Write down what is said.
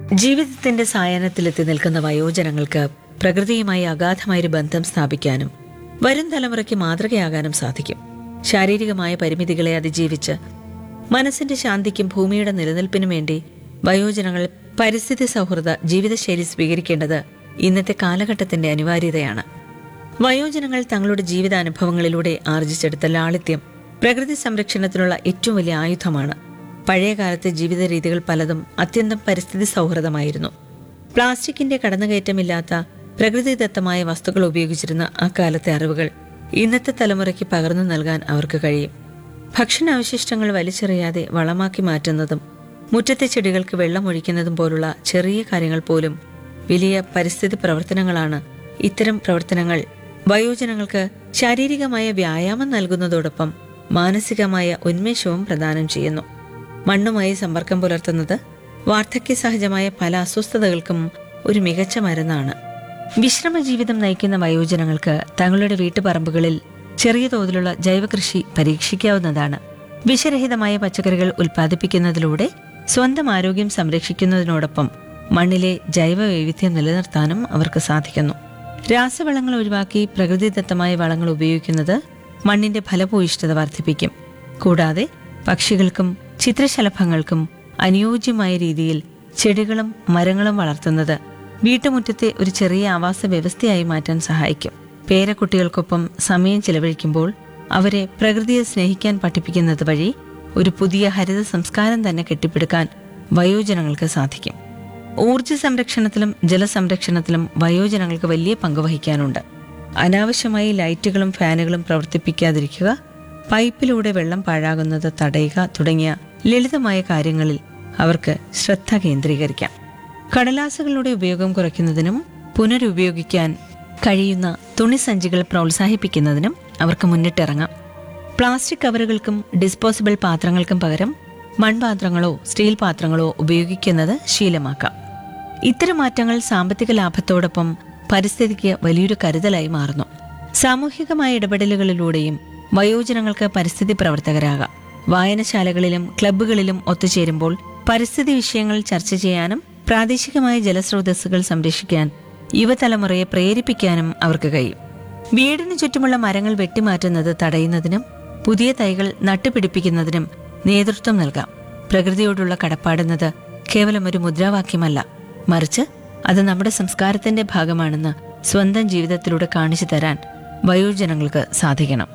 ജീവിതത്തിന്റെ സായാഹ്നത്തിലെത്തി നിൽക്കുന്ന വയോജനങ്ങൾക്ക് പ്രകൃതിയുമായി അഗാധമായൊരു ബന്ധം സ്ഥാപിക്കാനും വരും തലമുറയ്ക്ക് മാതൃകയാകാനും സാധിക്കും ശാരീരികമായ പരിമിതികളെ അതിജീവിച്ച് മനസ്സിന്റെ ശാന്തിക്കും ഭൂമിയുടെ നിലനിൽപ്പിനും വേണ്ടി വയോജനങ്ങൾ പരിസ്ഥിതി സൗഹൃദ ജീവിതശൈലി സ്വീകരിക്കേണ്ടത് ഇന്നത്തെ കാലഘട്ടത്തിന്റെ അനിവാര്യതയാണ് വയോജനങ്ങൾ തങ്ങളുടെ ജീവിതാനുഭവങ്ങളിലൂടെ ആർജിച്ചെടുത്ത ലാളിത്യം പ്രകൃതി സംരക്ഷണത്തിനുള്ള ഏറ്റവും വലിയ ആയുധമാണ് പഴയകാലത്തെ ജീവിത രീതികൾ പലതും അത്യന്തം പരിസ്ഥിതി സൗഹൃദമായിരുന്നു പ്ലാസ്റ്റിക്കിന്റെ കടന്നുകയറ്റമില്ലാത്ത പ്രകൃതിദത്തമായ വസ്തുക്കൾ ഉപയോഗിച്ചിരുന്ന അക്കാലത്തെ അറിവുകൾ ഇന്നത്തെ തലമുറയ്ക്ക് പകർന്നു നൽകാൻ അവർക്ക് കഴിയും ഭക്ഷണാവശിഷ്ടങ്ങൾ വലിച്ചെറിയാതെ വളമാക്കി മാറ്റുന്നതും മുറ്റത്തെ ചെടികൾക്ക് വെള്ളമൊഴിക്കുന്നതും പോലുള്ള ചെറിയ കാര്യങ്ങൾ പോലും വലിയ പരിസ്ഥിതി പ്രവർത്തനങ്ങളാണ് ഇത്തരം പ്രവർത്തനങ്ങൾ വയോജനങ്ങൾക്ക് ശാരീരികമായ വ്യായാമം നൽകുന്നതോടൊപ്പം മാനസികമായ ഉന്മേഷവും പ്രദാനം ചെയ്യുന്നു മണ്ണുമായി സമ്പർക്കം പുലർത്തുന്നത് വാർദ്ധക്യ സഹജമായ പല അസ്വസ്ഥതകൾക്കും ഒരു മികച്ച മരുന്നാണ് വിശ്രമ ജീവിതം നയിക്കുന്ന വയോജനങ്ങൾക്ക് തങ്ങളുടെ വീട്ടുപറമ്പുകളിൽ ചെറിയ തോതിലുള്ള ജൈവകൃഷി പരീക്ഷിക്കാവുന്നതാണ് വിഷരഹിതമായ പച്ചക്കറികൾ ഉൽപ്പാദിപ്പിക്കുന്നതിലൂടെ സ്വന്തം ആരോഗ്യം സംരക്ഷിക്കുന്നതിനോടൊപ്പം മണ്ണിലെ ജൈവ വൈവിധ്യം നിലനിർത്താനും അവർക്ക് സാധിക്കുന്നു രാസവളങ്ങൾ ഒഴിവാക്കി പ്രകൃതിദത്തമായ വളങ്ങൾ ഉപയോഗിക്കുന്നത് മണ്ണിന്റെ ഫലഭൂയിഷ്ഠത വർദ്ധിപ്പിക്കും കൂടാതെ പക്ഷികൾക്കും ചിത്രശലഭങ്ങൾക്കും അനുയോജ്യമായ രീതിയിൽ ചെടികളും മരങ്ങളും വളർത്തുന്നത് വീട്ടുമുറ്റത്തെ ഒരു ചെറിയ ആവാസ വ്യവസ്ഥയായി മാറ്റാൻ സഹായിക്കും പേരക്കുട്ടികൾക്കൊപ്പം സമയം ചിലവഴിക്കുമ്പോൾ അവരെ പ്രകൃതിയെ സ്നേഹിക്കാൻ പഠിപ്പിക്കുന്നത് വഴി ഒരു പുതിയ ഹരിത സംസ്കാരം തന്നെ കെട്ടിപ്പടുക്കാൻ വയോജനങ്ങൾക്ക് സാധിക്കും ഊർജ സംരക്ഷണത്തിലും ജലസംരക്ഷണത്തിലും വയോജനങ്ങൾക്ക് വലിയ പങ്ക് വഹിക്കാനുണ്ട് അനാവശ്യമായി ലൈറ്റുകളും ഫാനുകളും പ്രവർത്തിപ്പിക്കാതിരിക്കുക പൈപ്പിലൂടെ വെള്ളം പാഴാകുന്നത് തടയുക തുടങ്ങിയ ലളിതമായ കാര്യങ്ങളിൽ അവർക്ക് ശ്രദ്ധ കേന്ദ്രീകരിക്കാം കടലാസുകളുടെ ഉപയോഗം കുറയ്ക്കുന്നതിനും പുനരുപയോഗിക്കാൻ കഴിയുന്ന തുണിസഞ്ചികൾ പ്രോത്സാഹിപ്പിക്കുന്നതിനും അവർക്ക് മുന്നിട്ടിറങ്ങാം പ്ലാസ്റ്റിക് കവറുകൾക്കും ഡിസ്പോസിബിൾ പാത്രങ്ങൾക്കും പകരം മൺപാത്രങ്ങളോ സ്റ്റീൽ പാത്രങ്ങളോ ഉപയോഗിക്കുന്നത് ശീലമാക്കാം ഇത്തരം മാറ്റങ്ങൾ സാമ്പത്തിക ലാഭത്തോടൊപ്പം പരിസ്ഥിതിക്ക് വലിയൊരു കരുതലായി മാറുന്നു സാമൂഹികമായ ഇടപെടലുകളിലൂടെയും വയോജനങ്ങൾക്ക് പരിസ്ഥിതി പ്രവർത്തകരാകാം വായനശാലകളിലും ക്ലബ്ബുകളിലും ഒത്തുചേരുമ്പോൾ പരിസ്ഥിതി വിഷയങ്ങൾ ചർച്ച ചെയ്യാനും പ്രാദേശികമായ ജലസ്രോതസ്സുകൾ സംരക്ഷിക്കാൻ യുവതലമുറയെ പ്രേരിപ്പിക്കാനും അവർക്ക് കഴിയും വീടിന് ചുറ്റുമുള്ള മരങ്ങൾ വെട്ടിമാറ്റുന്നത് തടയുന്നതിനും പുതിയ തൈകൾ നട്ടുപിടിപ്പിക്കുന്നതിനും നേതൃത്വം നൽകാം പ്രകൃതിയോടുള്ള കടപ്പാടുന്നത് കേവലം ഒരു മുദ്രാവാക്യമല്ല മറിച്ച് അത് നമ്മുടെ സംസ്കാരത്തിന്റെ ഭാഗമാണെന്ന് സ്വന്തം ജീവിതത്തിലൂടെ കാണിച്ചു തരാൻ വയോജനങ്ങൾക്ക് സാധിക്കണം